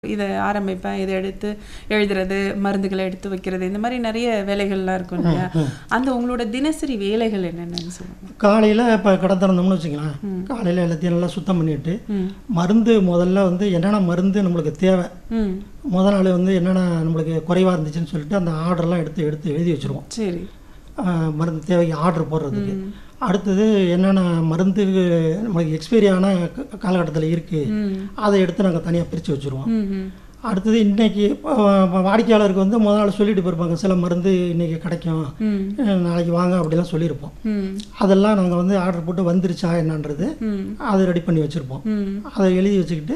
இதை ஆரம்பிப்பேன் இதை எடுத்து எழுதுறது மருந்துகளை எடுத்து வைக்கிறது இந்த மாதிரி நிறைய வேலைகள்லாம் இருக்கும் இல்லையா அந்த உங்களோட தினசரி வேலைகள் என்னென்னு சொல்லுங்க காலையில் இப்போ கடை திறந்தோம்னு வச்சுக்கலாம் காலையில் எல்லாத்தையும் நல்லா சுத்தம் பண்ணிட்டு ம் மருந்து முதல்ல வந்து என்னென்ன மருந்து நம்மளுக்கு தேவை ம் முத நாள் வந்து என்னென்ன நம்மளுக்கு குறைவாக இருந்துச்சுன்னு சொல்லிட்டு அந்த ஆர்டர்லாம் எடுத்து எடுத்து எழுதி வச்சுருவோம் சரி ஆஹ் மருந்து தேவைக்கு ஆர்டர் போடுறதுக்கு அடுத்தது என்னென்ன மருந்து நம்மளுக்கு எக்ஸ்பைரி ஆன க- காலகட்டத்தில் இருக்குது ம் அதை எடுத்து நாங்கள் தனியாக பிரித்து வச்சுருவோம் ம் ம் அடுத்தது இன்னைக்கு இப்போ வாடிக்கையாளருக்கு வந்து முதல் நாள் சொல்லிட்டு போயிருப்பாங்க சில மருந்து இன்னைக்கு கிடைக்கும் ம் அஹ் நாளைக்கு வாங்க அப்படிலாம் சொல்லியிருப்போம் ம் அதெல்லாம் நாங்கள் வந்து ஆர்டர் போட்டு வந்துருச்சா என்னன்றது ம் அதை ரெடி பண்ணி வச்சுருப்போம் ம் அதை எழுதி வச்சுக்கிட்டு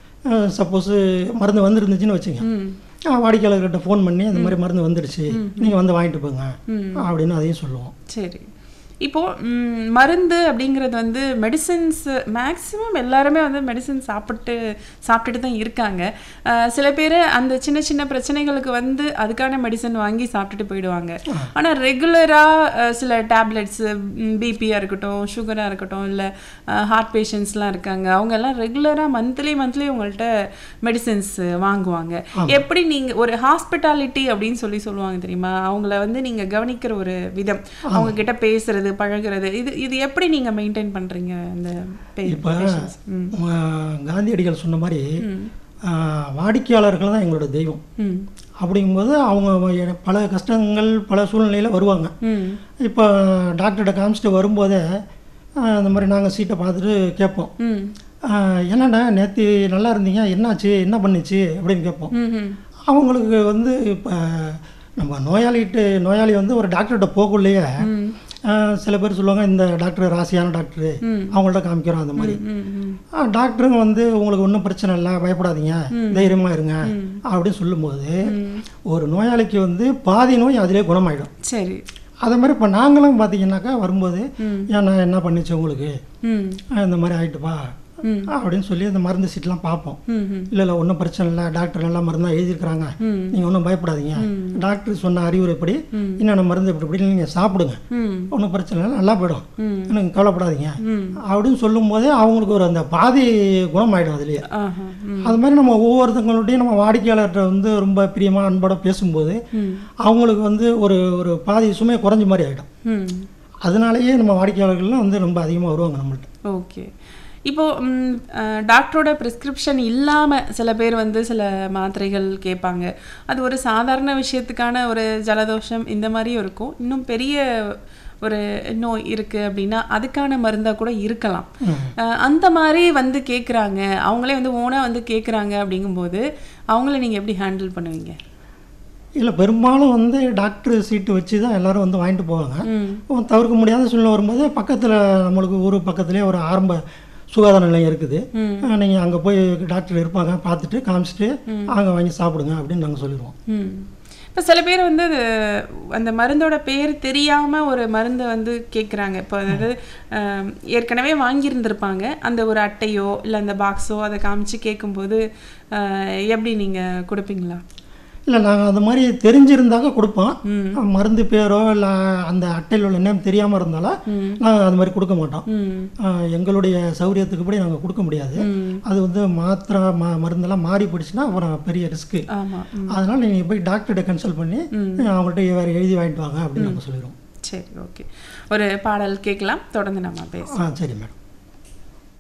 சப்போஸு மருந்து வந்துருந்துச்சுன்னு வச்சுங்க ம் அஹ் வாடிக்கையாளர்கிட்ட ஃபோன் பண்ணி இந்த மாதிரி மருந்து வந்துடுச்சு நீங்கள் வந்து வாங்கிட்டு போங்க ம் அப்படின்னு அதையும் சொல்லுவோம் சரி இப்போ ம், மருந்து அப்படிங்கிறது வந்து மெடிசின்ஸ் மேக்ஸிமம் எல்லாருமே வந்து மெடிசின் சாப்பிட்டு சாப்பிட்டுட்டு தான் இருக்காங்க அஹ், சில பேர் அந்த சின்ன சின்ன பிரச்சனைகளுக்கு வந்து அதுக்கான மெடிசன் வாங்கி சாப்பிட்டுட்டு போயிடுவாங்க ஆனால் ரெகுலராக சில டேப்லெட்ஸ் பிபியாக இருக்கட்டும் சுகராக இருக்கட்டும் இல்லை ஹார்ட் பேஷண்ட்ஸ்லாம் இருக்காங்க அவங்க எல்லாம் ரெகுலராக மந்த்லி மந்த்லி உங்கள்கிட்ட மெடிசின்ஸ் வாங்குவாங்க எப்படி நீங்கள் ஒரு ஹாஸ்பிட்டாலிட்டி அப்படின்னு சொல்லி சொல்லுவாங்க தெரியுமா அவங்கள வந்து நீங்கள் கவனிக்கிற ஒரு விதம் அவங்க கிட்ட பேசுறது பழகுறது இது இது எப்படி நீங்கள் மெயின்டைன் பண்ணுறீங்க அந்த இப்போ பேஷண்ட்ஸ் ம் காந்தியடிகள் சொன்ன மாதிரி அஹ், வாடிக்கையாளர்கள் தான் எங்களோட தெய்வம் ம் அப்படிங்கும்போது அவங்க எ- பல கஷ்டங்கள் பல சூழ்நிலையில் வருவாங்க ம் இப்போ டாக்டர்கிட்ட காமிச்சிட்டு வரும்போதே அஹ், இந்த மாதிரி நாங்கள் சீட்டை பார்த்துட்டு கேட்போம் ம் அஹ், என்னடா நேற்று நல்லா இருந்தீங்க என்னாச்சு என்ன பண்ணுச்சு அப்படின்னு கேட்போம் ம் ம் அவங்களுக்கு வந்து இப்போ நம்ம நோயாளிகிட்ட நோயாளி வந்து ஒரு டாக்டர்கிட்ட போகக்குள்ளேயே ம் அஹ், சில பேர் சொல்லுவாங்க இந்த டாக்டர் ராசியான டாக்டரு ம். அவங்கள்ட்ட காமிக்கிறோம் அந்த மாதிரி ம் ம் அஹ், டாக்டருங்க வந்து உங்களுக்கு ஒன்றும் பிரச்சனை இல்லை பயப்படாதீங்க தைரியமாக இருங்க அப்படின்னு சொல்லும்போது ம் ஒரு நோயாளிக்கு வந்து பாதி நோய் அதிலே குணமாயிடும் சரி அதே மாதிரி இப்போ நாங்களும் பார்த்தீங்கன்னாக்கா வரும்போது ம் ஏன் நான் என்ன பண்ணிச்சு உங்களுக்கு ம் அஹ், இந்த மாதிரி ஆயிட்டுப்பா ம் அப்படின்னு சொல்லி அந்த மருந்து சீட்லாம் பார்ப்போம் ம் ம் இல்லை இல்லை ஒன்றும் பிரச்சனை இல்லை டாக்டர் நல்லா மருந்தாக எழுதியிருக்கிறாங்க ம் நீங்கள் ஒன்றும் பயப்படாதீங்க டாக்டர் சொன்ன அறிவுரைப்படி என்னென்ன மருந்து இப்படி இப்படி நீங்கள் சாப்பிடுங்க ம் ஒன்றும் பிரச்சனை இல்லை நல்லா போயிடும் ம் நீங்கள் கவலைப்படாதீங்க ம் அப்படின்னு சொல்லும்போதே அவங்களுக்கு ஒரு அந்த பாதி குணமாயிடும் அதுலேயே ஆஹா ம் அது மாதிரி நம்ம ஒவ்வொருத்தவங்கள்ட்டையும் நம்ம வாடிக்கையாளர்கிட்ட வந்து ரொம்ப பிரியமாக அன்போட பேசும்போது ம் அவங்களுக்கு வந்து ஒரு ஒரு பாதி சுமை குறைஞ்ச மாதிரி ஆகிடும் ம் அதனாலேயே நம்ம வாடிக்கையாளர்கள்லாம் வந்து ரொம்ப அதிகமாக வருவாங்க நம்மள்ட்ட ஓகே இப்போ ம், அஹ், டாக்டரோட ப்ரிஸ்கிரிப்ஷன் இல்லாமல் சில பேர் வந்து சில மாத்திரைகள் கேட்பாங்க அது ஒரு சாதாரண விஷயத்துக்கான ஒரு ஜலதோஷம் இந்த மாதிரியும் இருக்கும் இன்னும் பெரிய ஒரு நோய் இருக்குது அப்படின்னா அதுக்கான மருந்தாக கூட இருக்கலாம் அஹ், அந்த மாதிரி வந்து கேட்குறாங்க அவங்களே வந்து ஓனாக வந்து கேட்குறாங்க அப்படிங்கும்போது அவங்கள நீங்கள் எப்படி ஹேண்டில் பண்ணுவீங்க இல்லை பெரும்பாலும் வந்து டாக்டர் சீட்டு வச்சு தான் எல்லாரும் வந்து வாங்கிட்டு போவாங்க ம் தவிர்க்க முடியாத சூழ்நிலை வரும்போது பக்கத்தில் நம்மளுக்கு ஊர் பக்கத்துலேயே ஒரு ஆரம்ப சுகாதார நிலையம் இருக்குது ம் நீங்கள் அங்கே போய் டாக்டர் இருப்பாங்க பார்த்துட்டு காமிச்சிட்டு அங்கே வாங்கி சாப்பிடுங்க அப்படின்னு நாங்கள் சொல்லிடுவோம் ம் இப்போ சில பேர் வந்து அது அந்த மருந்தோட பேர் தெரியாமல் ஒரு மருந்தை வந்து கேட்குறாங்க இப்போ அதாவது ஆம், ஏற்கனவே வாங்கியிருந்திருப்பாங்க அந்த ஒரு அட்டையோ இல்லை அந்த பாக்ஸோ அதை காமிச்சு கேட்கும்போது ஆஹ், எப்படி நீங்கள் கொடுப்பீங்களா இல்லை நாங்கள் அந்த மாதிரி தெரிஞ்சிருந்தாக்க கொடுப்போம் ம் மருந்து பேரோ இல்லை அந்த அட்டையில் உள்ள நேம் தெரியாமல் இருந்தாலும் ம் நாங்கள் அது மாதிரி கொடுக்க மாட்டோம் ம் ஆஹ் எங்களுடைய சௌகரியத்துக்கு படி நாங்கள் கொடுக்க முடியாது ம் அது வந்து மாத்திரை ம மருந்தெல்லாம் மாறி போயிடுச்சுன்னா அப்புறம் பெரிய ரிஸ்க்கு ஆமாம் ம் அதனால் நீங்கள் போய் டாக்டர்கிட்ட கன்சல்ட் பண்ணி அவங்கள்ட்ட வேறு எழுதி வாங்கிட்டு வாங்க அப்படின்னு நாங்கள் சொல்லிடுவோம் சரி ஓகே ஒரு பாடல் கேட்கலாம் தொடர்ந்து நம்ம பேச ஆ சரி மேடம்